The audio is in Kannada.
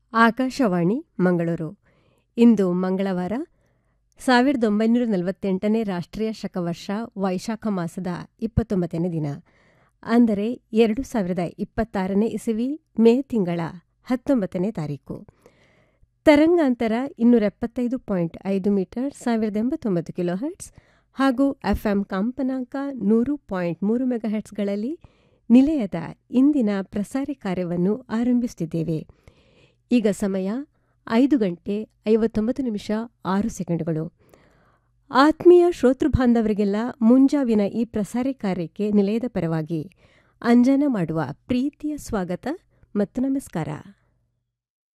ಆಕಾಶವಾಣಿ ಮಂಗಳೂರು ಇಂದು ಮಂಗಳವಾರ ಸಾವಿರದ ಒಂಬೈನೂರ ನಲವತ್ತೆಂಟನೇ ರಾಷ್ಟ್ರೀಯ ಶಕವರ್ಷ ವೈಶಾಖ ಮಾಸದ ಇಪ್ಪತ್ತೊಂಬತ್ತನೇ ದಿನ ಅಂದರೆ ಎರಡು ಸಾವಿರದ ಇಪ್ಪತ್ತಾರನೇ ಇಸವಿ ಮೇ ತಿಂಗಳ ಹತ್ತೊಂಬತ್ತನೇ ತಾರೀಕು ತರಂಗಾಂತರ ಇನ್ನೂರ ಎಪ್ಪತ್ತೈದು ಪಾಯಿಂಟ್ ಐದು ಮೀಟರ್ ಸಾವಿರದ ಎಂಬತ್ತೊಂಬತ್ತು ಕಿಲೋ ಹರ್ಟ್ಸ್ ಹಾಗೂ ಎಫ್ಎಂ ಕಂಪನಾಂಕ ನೂರು ಪಾಯಿಂಟ್ ಮೂರು ಮೆಗಾಹೆಟ್ಸ್ಗಳಲ್ಲಿ ನಿಲಯದ ಇಂದಿನ ಪ್ರಸಾರ ಕಾರ್ಯವನ್ನು ಆರಂಭಿಸುತ್ತಿದ್ದೇವೆ ಈಗ ಸಮಯ ಐದು ಗಂಟೆ ಐವತ್ತೊಂಬತ್ತು ನಿಮಿಷ ಆರು ಸೆಕೆಂಡ್ಗಳು ಆತ್ಮೀಯ ಶ್ರೋತೃ ಬಾಂಧವರಿಗೆಲ್ಲ ಮುಂಜಾವಿನ ಈ ಪ್ರಸಾರ ಕಾರ್ಯಕ್ಕೆ ನಿಲಯದ ಪರವಾಗಿ ಅಂಜನ ಮಾಡುವ ಪ್ರೀತಿಯ ಸ್ವಾಗತ ಮತ್ತು ನಮಸ್ಕಾರ